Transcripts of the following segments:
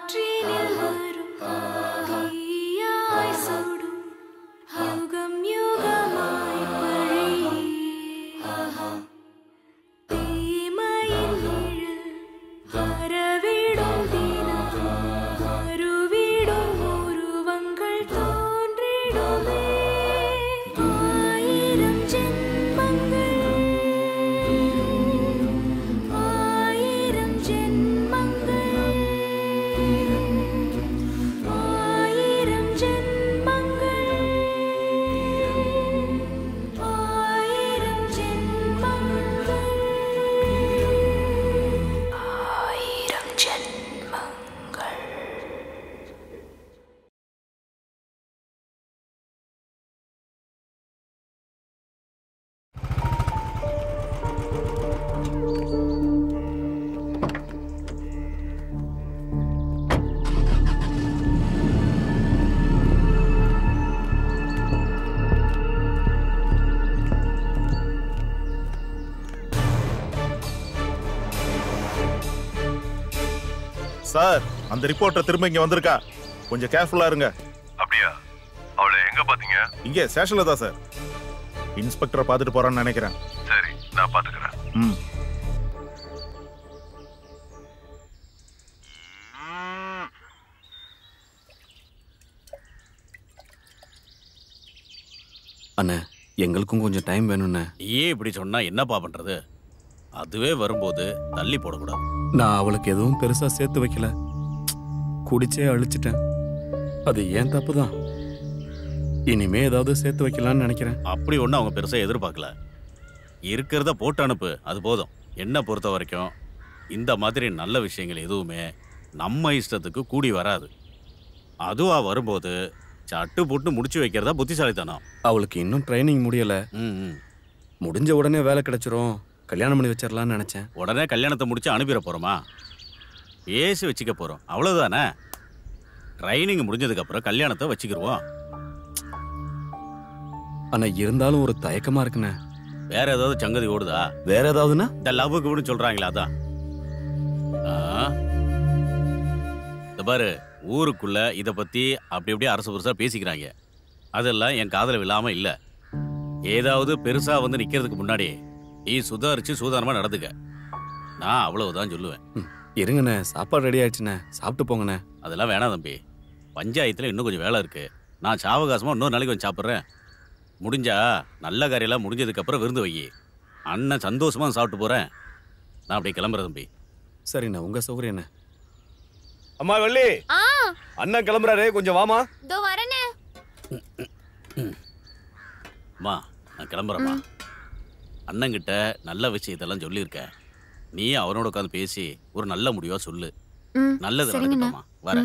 காற்றினில் வரும் தீயாய் சுடும் யுகம் யுகமாய் பழகி தீமையின் நிழல் வரவிடும் தினம் மறுவிடும் உருவங்கள் தோன்றிடுமே ஆயிரம் ஜென்மங்கள் ஆயிரம் ஜென்மங்கள் ஆயிரம் ஜென்மங்கள் ஆயிரம் ஜென்மங்கள் ஆயிரம் ஜென்மங்கள் சார் அந்த ரிப்போர்ட்டர் திரும்ப இங்க வந்திருக்கா கொஞ்சம் கேர்ஃபுல்லா இருங்க அப்படியா அவளை எங்க பாத்தீங்க இங்க ஸ்டேஷன்ல தான் சார் இன்ஸ்பெக்டரை பார்த்துட்டு போறான்னு நினைக்கிறேன் சரி நான் பாத்துக்கிறேன் ம் அண்ணே எங்களுக்கும் கொஞ்சம் டைம் வேணும்ண்ணே நீயே இப்படி சொன்னா என்னப்பா பண்றது அதுவே வரும்போது தள்ளி போடக்கூடாது நான் அவளுக்கு எதுவும் பெருசா சேர்த்து வைக்கல குடிச்சே அழிச்சிட்டேன் அது ஏன் தப்பு தான் இனிமே ஏதாவது சேர்த்து வைக்கலாம்னு நினைக்கிறேன் அப்படி ஒன்றும் அவங்க பெருசா எதிர்பார்க்கல இருக்கிறத போட்டு அனுப்பு அது போதும் என்னை பொறுத்த வரைக்கும் இந்த மாதிரி நல்ல விஷயங்கள் எதுவுமே நம்ம இஷ்டத்துக்கு கூடி வராது அதுவா வரும்போது சட்டு போட்டு முடிச்சு வைக்கிறதா புத்திசாலித்தனம் அவளுக்கு இன்னும் ட்ரைனிங் முடியல ம் ம். முடிஞ்ச உடனே வேலை கிடைச்சிரும் கல்யாணம் பண்ணி வச்சிடலாம்னு நினைச்சேன் உடனே கல்யாணத்தை முடிச்சு அனுப்பிட போறோமா பேசி வச்சுக்க போறோம் அவ்வளவுதானே ட்ரைனிங் முடிஞ்சதுக்கப்புறம் கல்யாணத்தை வச்சுக்கிருவோம் ஆனா இருந்தாலும் ஒரு தயக்கமா இருக்குண்ணே வேற ஏதாவது சங்கதி ஓடுதா வேற ஏதாவதுன்னா இந்த லவ்வுக்கு கூட சொல்றாங்களா அதான் ஆ? இந்த பாரு ஊருக்குள்ள இத பத்தி அப்படி அப்படியே அரசு புருஷா பேசிக்கிறாங்க அதெல்லாம் என் காதுல விழாம இல்ல ஏதாவது பெருசா வந்து நிக்கிறதுக்கு முன்னாடி நீ சுதாரிச்சு சூதானமா நடந்துக்க நான் அவ்வளவுதான் சொல்லுவேன் ம், இருங்கண்ணே சாப்பாடு ரெடி ஆயிடுச்சுண்ணே சாப்பிட்டு போங்கண்ணே அதெல்லாம் வேணாம் தம்பி பஞ்சாயத்துல இன்னும் கொஞ்சம் வேலை இருக்கு நான் சாவகாசமா இன்னொரு நாளைக்கு வந்து சாப்பிட்றேன் முடிஞ்சா நல்ல காரியெல்லாம் முடிஞ்சதுக்கு அப்புறம் விருந்து வை அண்ணன் சந்தோஷமா சாப்பிட்டு போறேன் நான் அப்படியே கிளம்புறேன் தம்பி சரிண்ணே உங்க சௌகரியம் என்ன அம்மா வள்ளி ஆ அண்ணன் கிளம்புறாரு கொஞ்சம் வாமா இதோ வரேனே அம்மா நான் கிளம்புறேம்மா அண்ணங்கிட்ட நல்ல விஷயத்தெல்லாம் சொல்லியிருக்கேன் நீ அவனோட உட்காந்து பேசி ஒரு நல்ல முடிவா சொல்லு ம், நல்லது சரிங்கண்ணா. நடக்கட்டும்மா வரேன்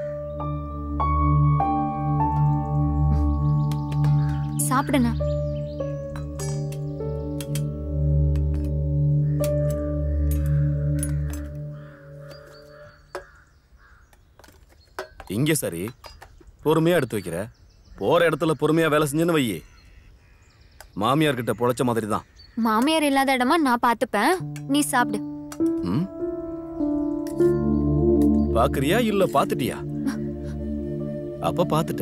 சாப்பிடுண்ணா இங்க சரி பொறுமையா எடுத்து வைக்கிற போற இடத்துல பொறுமையா வேலை செஞ்சுன்னு வையி மாமியார் கிட்ட பொழைச்ச மாதிரி தான் மாமியார் இல்லாத இடமா நான் பாத்துப்பேன் நீ சாப்பிடு ம் பாக்குறியா இல்ல பாத்துட்டியா அப்ப பாத்துட்ட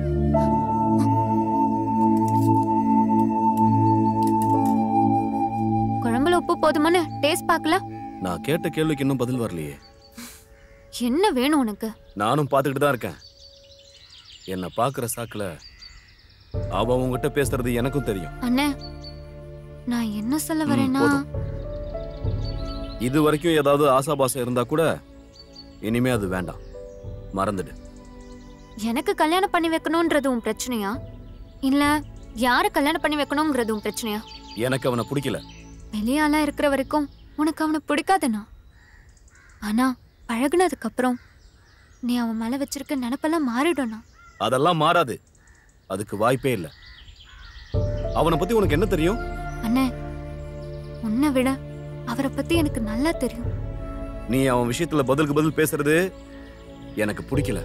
குழம்புல உப்பு போதுமான்னு டேஸ்ட் பார்க்கல நான் கேட்ட கேள்விக்கு இன்னும் பதில் வரலையே என்ன வேணும் உனக்கு நானும் பார்த்துக்கிட்டு தான் இருக்கேன் என்னை பார்க்குற சாக்குல அவ உங்ககிட்ட பேசுறது எனக்கும் தெரியும் அண்ணே நான் என்ன சொல்ல ம், வரேன்னா போதும். இது வரைக்கும் ஏதாவது ஆசாபாசம் இருந்தா கூட இனிமே அது வேண்டாம் மறந்துடு எனக்கு கல்யாணம் பண்ணி வைக்கணும்ன்றது உன் பிரச்சனையா இல்ல யார கல்யாணம் பண்ணி வைக்கணுங்கிறது உன் பிரச்சனையா எனக்கு அவனை பிடிக்கல வெளியாளா இருக்கிற வரைக்கும் உனக்கு அவனை பிடிக்காதுண்ணா ஆனா பழகுனதுக்கு அப்புறம் நீ அவன் மேல வச்சிருக்க நினப்பெல்லாம் மாறிடும்ண்ணா அதெல்லாம் மாறாது அதுக்கு வாய்ப்பே இல்லை அவனை பத்தி உனக்கு என்ன தெரியும் அண்ணே உன்னை விட அவரை பத்தி எனக்கு நல்லா தெரியும் நீ அவன் விஷயத்துல பதிலுக்கு பதில் பேசுறது எனக்கு பிடிக்கல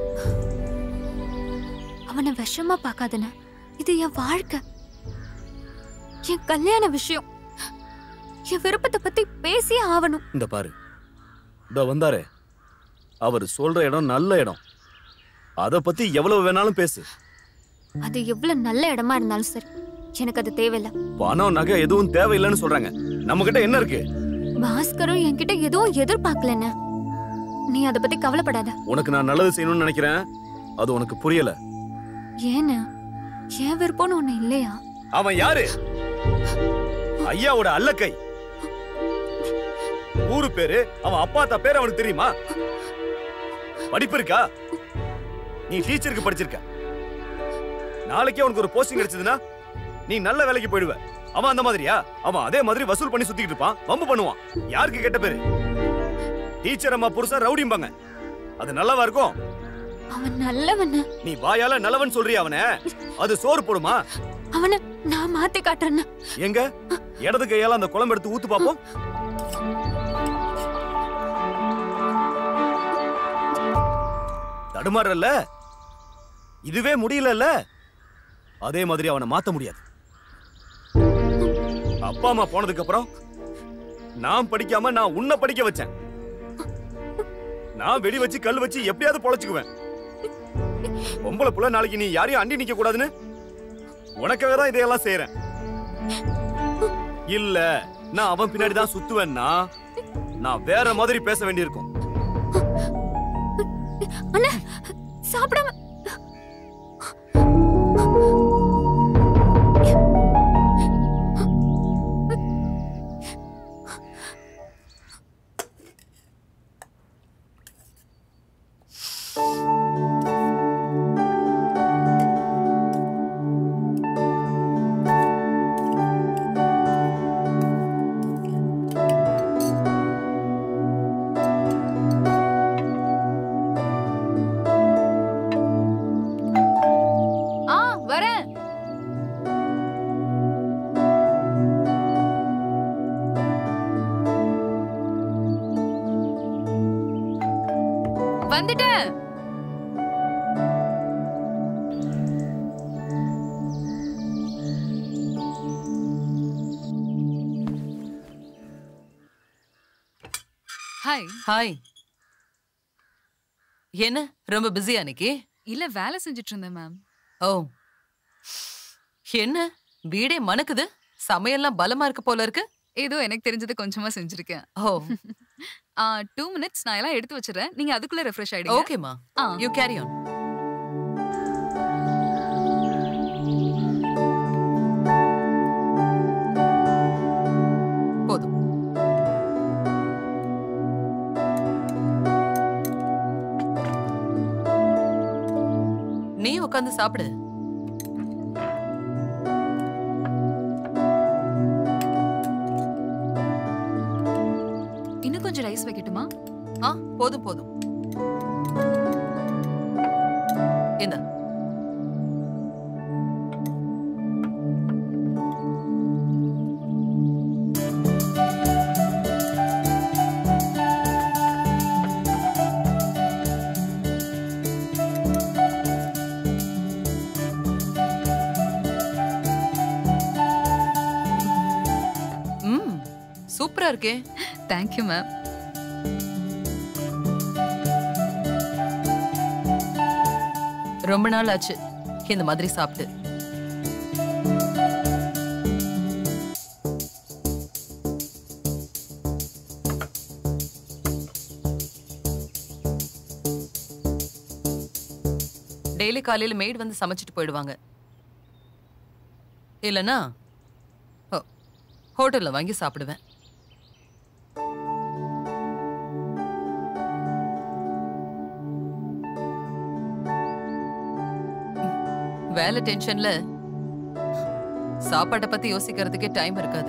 அவனை விஷமா பார்க்காதண்ணே இது என் வாழ்க்கை என் கல்யாண விஷயம் என் விருப்பத்தை பத்தி பேசியே ஆவணும் இந்த பாரு இந்த வந்தாரே அவர் சொல்ற இடம் நல்ல இடம் அத பத்தி எவ்வளவு வேணாலும் பேசு அது எவ்வளவு நல்ல இடமா இருந்தாலும் சரி எனக்கு அது தேவையில்ல பணம் நகை எதுவும் தேவையில்லைன்னு சொல்றாங்க நம்ம கிட்ட என்ன இருக்கு பாஸ்கரும் என்கிட்ட எதுவும் எதிர்பார்க்கலன்னு நீ அதை பத்தி கவலைப்படாத உனக்கு நான் நல்லது செய்யணும்னு நினைக்கிறேன் அது உனக்கு புரியல ஏன்னு என் விருப்பம்னு ஒண்ணு இல்லையா அவன் யாரு ஐயாவோட அல்லக்கை ஊரு பேரு அவன் அப்பா அத்தா பேரு அவனுக்கு தெரியுமா படிப்பு இருக்கா நீ டீச்சருக்கு படிச்சிருக்க நாளைக்கே உனக்கு ஒரு போஸ்டிங் கிடைச்சதுன்னா நீ நல்ல வேலைக்கு போயிடுவ அவன் அந்த மாதிரியா அவன் அதே மாதிரி வசூல் பண்ணி சுத்திக்கிட்டு இருப்பான் வம்பு பண்ணுவான் யாருக்கு கெட்ட பேரு டீச்சர் அம்மா புருஷா ரவுடிம்பாங்க அது நல்லாவா இருக்கும் அவன் நல்லவன்னு நீ வாயால நல்லவன் சொல்றியா அவன அது சோறு போடுமா அவனை நான் மாத்தி காட்டுறேன்னு எங்க இடது கையால அந்த குழம்பு எடுத்து ஊத்து பாப்போம் தடுமாறல்ல இதுவே முடியலல்ல அதே மாதிரி அவனை மாத்த முடியாது அப்பா அம்மா போனதுக்கு அப்புறம் நான் படிக்காம நான் உன்னை படிக்க வச்சேன் நான் வெடி வச்சு கல் வச்சு எப்படியாவது பொழைச்சுக்குவேன் பொம்பளை புள்ள நாளைக்கு நீ யாரையும் அண்டி நிக்க கூடாதுன்னு உனக்காக தான் இதையெல்லாம் செய்யறேன் இல்ல நான் அவன் பின்னாடி தான் சுத்துவேன்னா நான் வேற மாதிரி பேச வேண்டியிருக்கும் அண்ணா சாப்பிடாம ஆ வரேன் வந்துட்டேன் ஹாய் ஹாய் என்ன ரொம்ப பிஸியா அன்னைக்கு இல்ல வேலை செஞ்சுட்டு இருந்தேன் மேம் ஓ என்ன வீடே மணக்குது சமையல்லாம் பலமா இருக்கு போல இருக்கு ஏதோ எனக்கு தெரிஞ்சது கொஞ்சமா செஞ்சிருக்கேன் ஓ ஆ டூ மினிட்ஸ் நான் எல்லாம் எடுத்து வச்சிடறேன் நீங்க அதுக்குள்ள ரெஃப்ரெஷ் ஆயிடுங்க ஓகேமா ஆ. யூ கேரி ஆன் போதும் நீ உட்காந்து சாப்பிடு இன்னும் கொஞ்சம் ரைஸ் வைக்கட்டுமா ஆ போதும் போதும் என்ன ம் சூப்பரா இருக்கே தேங்க்யூ மேம் ரொம்ப நாள் ஆச்சு இந்த மாதிரி சாப்பிட்டு டெய்லி காலையில மெய்டு வந்து சமைச்சிட்டு போயிடுவாங்க இல்லனா ஹோட்டல்ல வாங்கி சாப்பிடுவேன் வேலை டென்ஷன்ல சாப்பாட்டை பத்தி யோசிக்கிறதுக்கே டைம் இருக்காது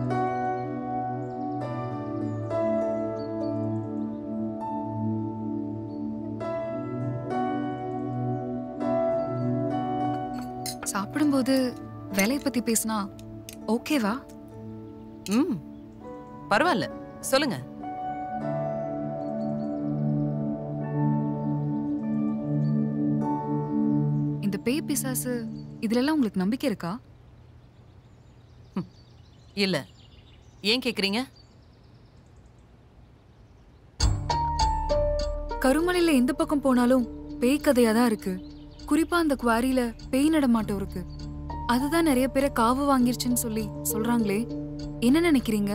சாப்பிடும்போது வேலையை பத்தி பேசினா ஓகேவா ம் பரவாயில்ல சொல்லுங்க இந்த பேய் பிசாசு இதுலலாம் உங்களுக்கு நம்பிக்கை இருக்கா இல்ல ஏன் கேக்குறீங்க கருமலையில எந்த பக்கம் போனாலும் பேய் கதையா தான் இருக்கு குறிப்பா அந்த குவாரியில பேய் நடமாட்டம் இருக்கு அதுதான் நிறைய பேரை காவு வாங்கிருச்சுன்னு சொல்லி சொல்றாங்களே என்ன நினைக்கிறீங்க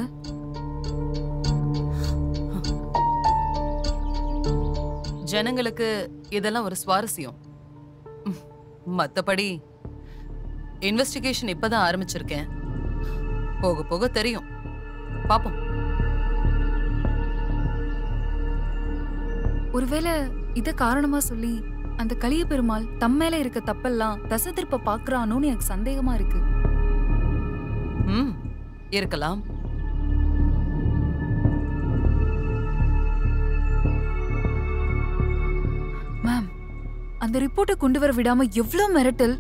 ஜனங்களுக்கு இதெல்லாம் ஒரு சுவாரஸ்யம் ம், மத்தபடி இன்வெஸ்டிகேஷன் இப்பதான் ஆரம்பிச்சிருக்கேன் போக போக தெரியும் பாப்போம் ஒருவேளை இத காரணமா சொல்லி அந்த கலிய பெருமாள் தம் மேல இருக்க தப்பெல்லாம் தசை திருப்ப பாக்குறானோன்னு எனக்கு சந்தேகமா இருக்கு ம் இருக்கலாம் மேம் அந்த ரிப்போர்ட்டை கொண்டு வர விடாம எவ்ளோ மிரட்டல்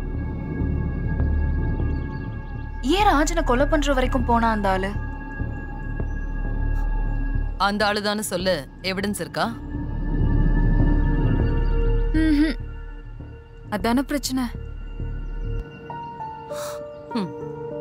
ஏன் ராஜனை கொலை பண்ற வரைக்கும் போனா அந்த ஆளு அந்த ஆளுதான்னு சொல்லு எவிடன்ஸ் இருக்கா ம்ஹும். அதான பிரச்சனை ம்.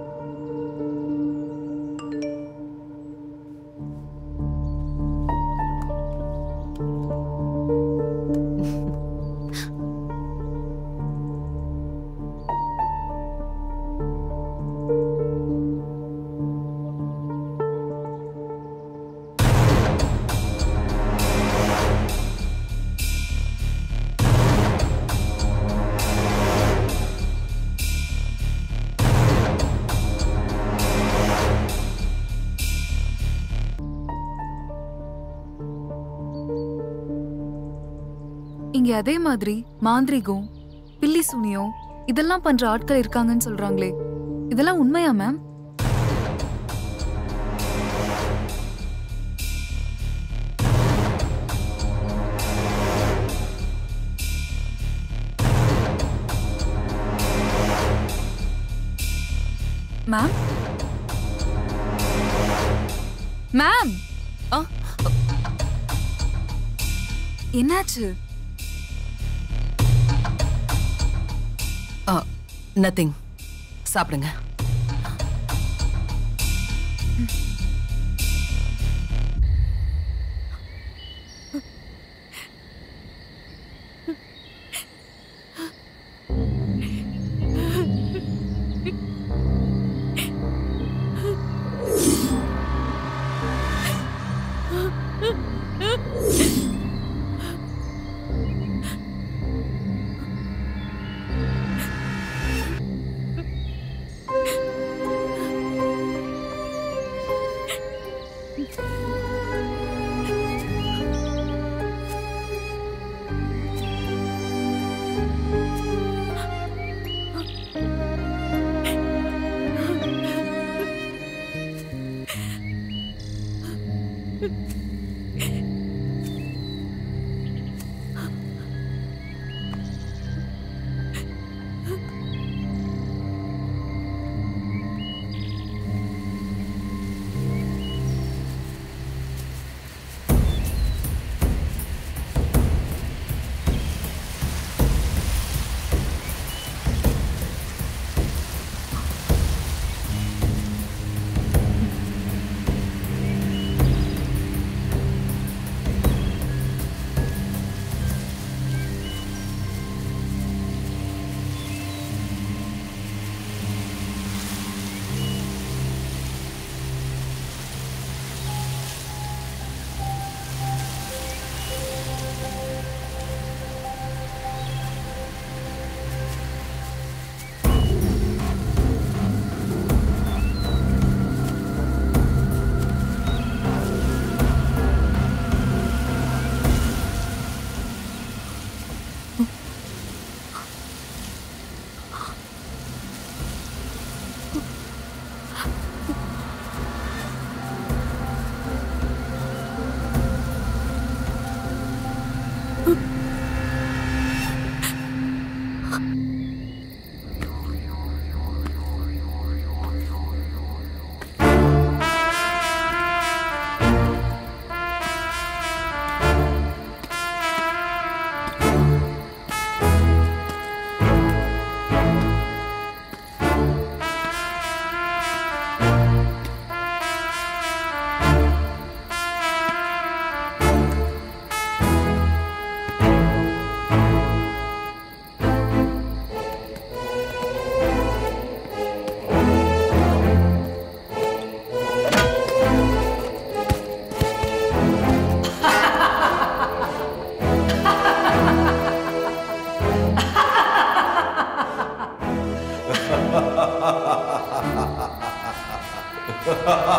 இங்க அதே மாதிரி மாந்திரிகம் பில்லி சூனியம் இதெல்லாம் பண்ற ஆட்கள் இருக்காங்கன்னு சொல்றாங்களே இதெல்லாம் உண்மையா மேம் மேம் மேம் ஆ என்னாச்சு நத்திங் சாப்பிடுங்க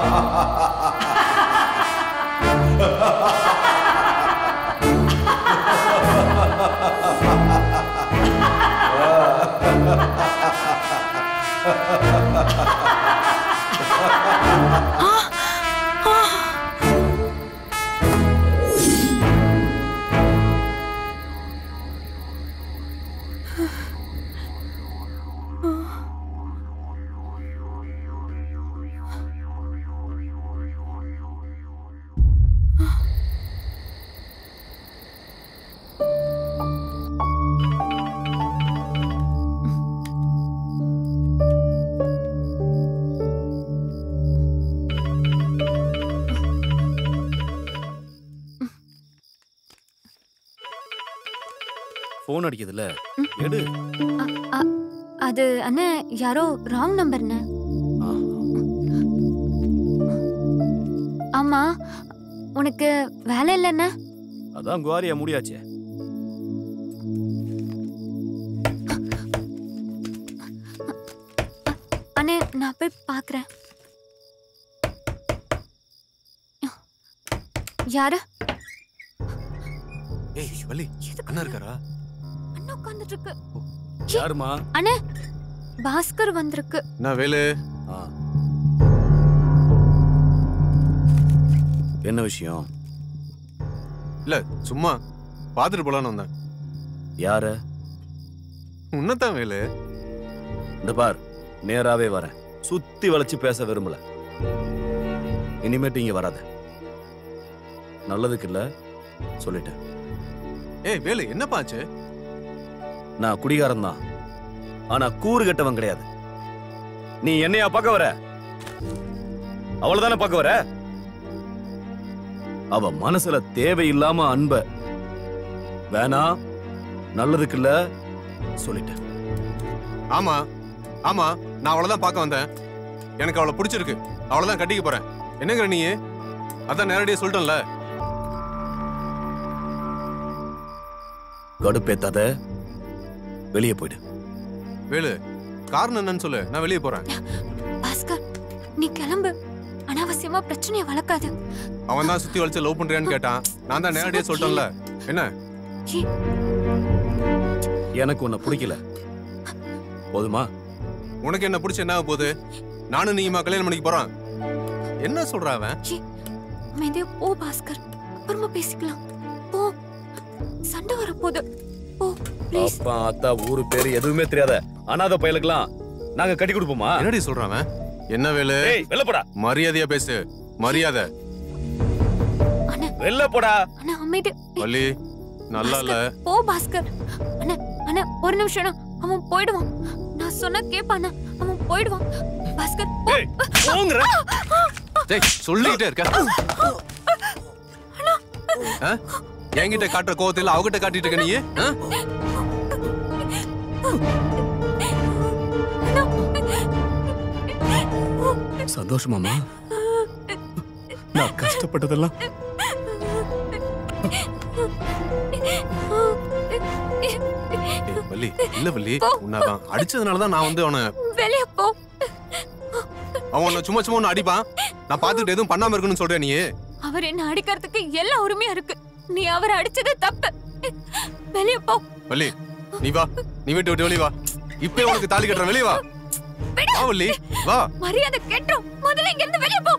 ஃபோன் அடிக்குதுல்ல எடு அ- அது அண்ணே யாரோ ராங் நம்பர்ண்ணே ஆமா உனக்கு வேலை இல்லைண்ணே அதான் குவாரியா முடியாச்சே அண்ணே நான் போய் பார்க்குறேன் யாரு ஏய் வள்ளி அண்ணா இருக்காரா அண்ணா உட்காந்துட்டு இருக்கு யாருமா அண்ணே பாஸ்கர் வந்திருக்கு நான் வேலு என்ன விஷயம் இல்ல சும்மா பாத்துட்டு போலான்னு வந்தேன் யார உன்னதான் வேலு இந்த பார் நேராவே வரேன் சுத்தி வளைச்சு பேச விரும்பல இனிமேட்டு இங்க வராத நல்லதுக்கு இல்ல சொல்லிட்டேன் ஏய் வேலு என்னப்பா ஆச்சு நான் குடிகாரன் தான் ஆனா கூறு கெட்டவன் கிடையாது நீ என்னையா பார்க்க வர அவளை தானே பார்க்க வர அவ மனசுல தேவையில்லாம அன்ப வேணா நல்லதுக்கு இல்ல சொல்லிட்டேன் ஆமா ஆமா நான் அவளதான் பார்க்க வந்தேன் எனக்கு அவளை பிடிச்சிருக்கு அவளதான் கட்டிக்க போறேன் என்னங்கிற நீ அதான் நேரடியா சொல்லிட்டேன்ல கடுப்பேத்தாத வெளியே போயிடு வேலு காரணம் என்னன்னு சொல்லு நான் வெளியே போறேன் பாஸ்கர் நீ கிளம்பு அனாவசியமா பிரச்சனையை வளர்க்காத அவன் தான் சுத்தி வளைச்சு லவ் பண்றியான்னு கேட்டான் நான் தான் நேரடியா சொல்லிட்டேன்ல என்ன எனக்கு உன்னை பிடிக்கல போதுமா உனக்கு என்ன பிடிச்ச என்ன ஆக போகுது நானும் நீயுமா கல்யாணம் பண்ணிக்க போறான் என்ன சொல்ற அவன் அமைதியா போ பாஸ்கர் அப்புறமா பேசிக்கலாம் போ சண்டை வரப்போகுது போ ப்ளீஸ் அப்பா அத்தா ஊரு பேரு எதுவுமே தெரியாத அனாதை பயலுக்கெல்லாம் நாங்க கட்டி கொடுப்போமா என்னடி சொல்றான் அவன் என்ன வேலு வெளில போடா மரியாதையா பேசு மரியாதை வெளில போடா அண்ணா அமைதி வள்ளி நல்லா இல்ல போ பாஸ்கர் அண்ணா அண்ணா ஒரு நிமிஷம் அண்ணா. அவன் போயிடுவான் நான் சொன்னா கேப்பாண்ணா அவன் போயிடுவான் பாஸ்கர் போ. டேய் சொல்லிக்கிட்டே இருக்க ஆ? என்கிட்ட காட்டுற கோவத்தில் அவகிட்ட காட்டிட்டு இருக்க நீ ஆ? சந்தோஷமாமா நான் கஷ்டப்பட்டதெல்லாம் ஏய், வள்ளி இல்ல வள்ளி உன்னாதான் அடிச்சதுனாலதான் நான் வந்து அவனை வெளிய போ அவன் உன்னை சும்மா சும்மா உன்னை அடிப்பான் நான் பாத்துக்கிட்டு எதுவும் பண்ணாம இருக்கணும்னு சொல்றேன் நீ அவர் என்ன அடிக்கிறதுக்கு எல்லா உரிமையும் இருக்கு நீ அவரை அடிச்சது தப்பு வெளிய போ வள்ளி நீ வா நீ வீட்டு விட்டு வெளிய வா இப்பே உனக்கு தாலி கட்டுறேன் வெளிய வா வா வள்ளி வா மரியாதை கேட்டோம் முதல்ல இங்க இருந்து வெளிய போ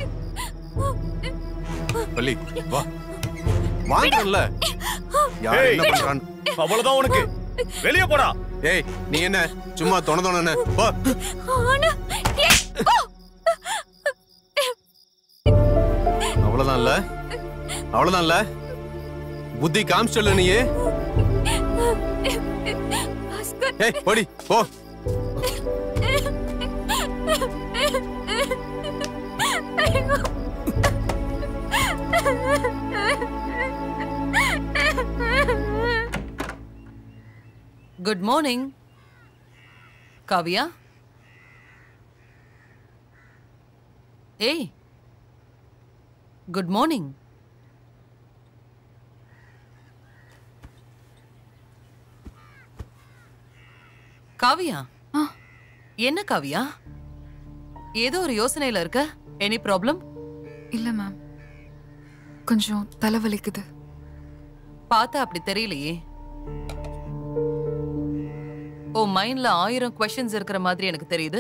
வள்ளி வா வாங்கல யார் ஏய், என்ன பண்றான் அவ்வளவுதான் உனக்கு வெளியே போடா ஏய் நீ என்ன சும்மா தொண தொணன்னு போ ஆனா ஏய், போ. அவ்வளவுதான் இல்ல அவ்வளவுதான் இல்ல புத்தி காமிச்சல நீ பாஸ்கர் ஏய் போடி போ குட் மார்னிங் காவியா ஏய் குட் மார்னிங் காவியா என்ன காவியா ஏதோ ஒரு யோசனையில இருக்க எனி ப்ராப்ளம் இல்ல மேம் கொஞ்சம் தலைவலிக்குது பார்த்தா அப்படி தெரியலையே ஓ மைண்ட்ல ஆயிரம் கொஸ்டின்ஸ் இருக்கிற மாதிரி எனக்கு தெரியுது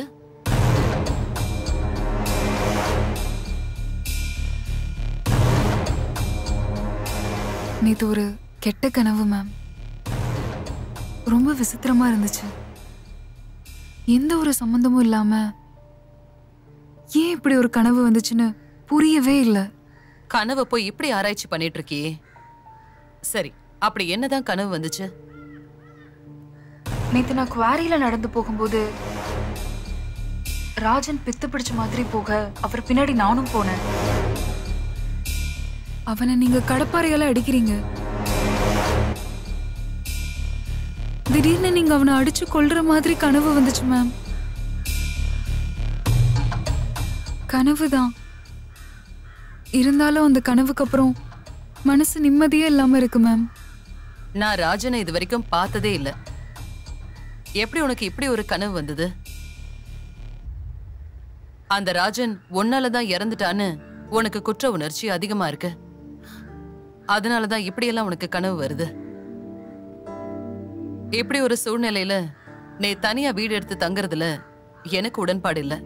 நேத்து ஒரு கெட்ட கனவு மேம் ரொம்ப விசித்திரமா இருந்துச்சு எந்த ஒரு சம்பந்தமும் இல்லாம ஏன் இப்படி ஒரு கனவு வந்துச்சுன்னு புரியவே இல்லை கனவை போய் இப்படி ஆராய்ச்சி பண்ணிட்டு இருக்கியே சரி அப்படி என்னதான் கனவு வந்துச்சு நேத்து நான் குவாரியில நடந்து போகும்போது ராஜன் பித்து பிடிச்ச மாதிரி போக அவர் பின்னாடி நானும் போனேன் அவனை நீங்க கடப்பாறையால அடிக்கிறீங்க திடீர்னு நீங்க அவனை அடிச்சு கொல்ற மாதிரி கனவு வந்துச்சு மேம் கனவுதான் இருந்தாலும் அந்த கனவுக்கு அப்புறம் மனசு நிம்மதியே இல்லாம இருக்கு மேம் நான் ராஜனை இது வரைக்கும் பார்த்ததே இல்ல எப்படி உனக்கு இப்படி ஒரு கனவு வந்தது அந்த ராஜன் உன்னால தான் இறந்துட்டான்னு உனக்கு குற்ற உணர்ச்சி அதிகமா இருக்கு அதனாலதான் இப்படியெல்லாம் உனக்கு கனவு வருது இப்படி ஒரு சூழ்நிலையில நீ தனியா வீடு எடுத்து தங்குறதுல எனக்கு உடன்பாடு இல்ல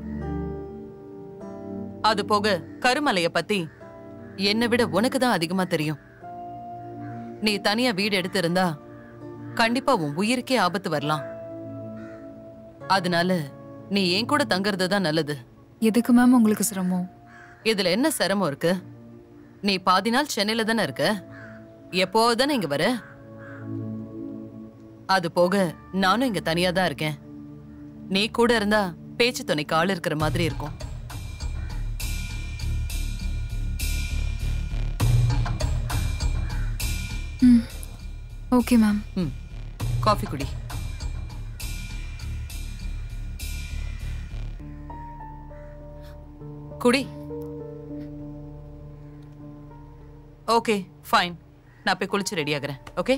அது போக கருமலைய பத்தி என்னை விட உனக்கு தான் அதிகமா தெரியும் நீ தனியா வீடு எடுத்து இருந்தா கண்டிப்பா உன் உயிருக்கே ஆபத்து வரலாம் அதனால நீ என் கூட தங்குறது தான் நல்லது எதுக்கு மேம் உங்களுக்கு சிரமம் இதுல என்ன சிரமம் இருக்கு நீ பாதி நாள் சென்னையில தானே இருக்க எப்போதானே இங்க வர அது போக நானும் இங்க தனியா தான் இருக்கேன் நீ கூட இருந்தா பேச்சு துணைக்கு ஆள் இருக்கிற மாதிரி இருக்கும் ம் ஓகே மேம் ம் காஃபி குடி குடி ஓகே ஃபைன் நான் போய் குளிச்சு ரெடி ஆகுறேன் ஓகே